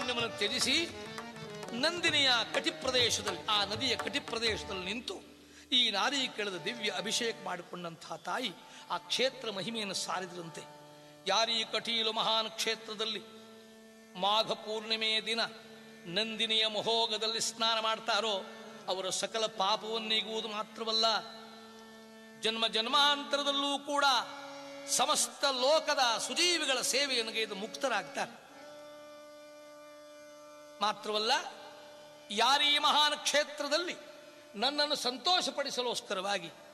ಸರ್ವಾಂಗವನ್ನು ತ್ಯಜಿಸಿ ನಂದಿನಿಯ ಕಟಿ ಪ್ರದೇಶದಲ್ಲಿ ಆ ನದಿಯ ಕಟಿ ಪ್ರದೇಶದಲ್ಲಿ ನಿಂತು ಈ ನಾರಿ ಕೆಳದ ದಿವ್ಯ ಅಭಿಷೇಕ ಮಾಡಿಕೊಂಡಂತಹ ತಾಯಿ ಆ ಕ್ಷೇತ್ರ ಮಹಿಮೆಯನ್ನು ಸಾರಿದ್ರಂತೆ ಯಾರೀ ಕಟೀಲು ಮಹಾನ್ ಕ್ಷೇತ್ರದಲ್ಲಿ ಮಾಘ ಪೂರ್ಣಿಮೆಯ ದಿನ ನಂದಿನಿಯ ಮಹೋಗದಲ್ಲಿ ಸ್ನಾನ ಮಾಡ್ತಾರೋ ಅವರ ಸಕಲ ಪಾಪವನ್ನೀಗುವುದು ಮಾತ್ರವಲ್ಲ ಜನ್ಮ ಜನ್ಮಾಂತರದಲ್ಲೂ ಕೂಡ ಸಮಸ್ತ ಲೋಕದ ಸುಜೀವಿಗಳ ಸೇವೆಯನ್ನು ಗೈದು ಮುಕ್ತರಾಗ್ತಾರೆ ಮಾತ್ರವಲ್ಲ ಯಾರೀ ಮಹಾನ್ ಕ್ಷೇತ್ರದಲ್ಲಿ ನನ್ನನ್ನು ಸಂತೋಷಪಡಿಸಲೋಸ್ಕರವಾಗಿ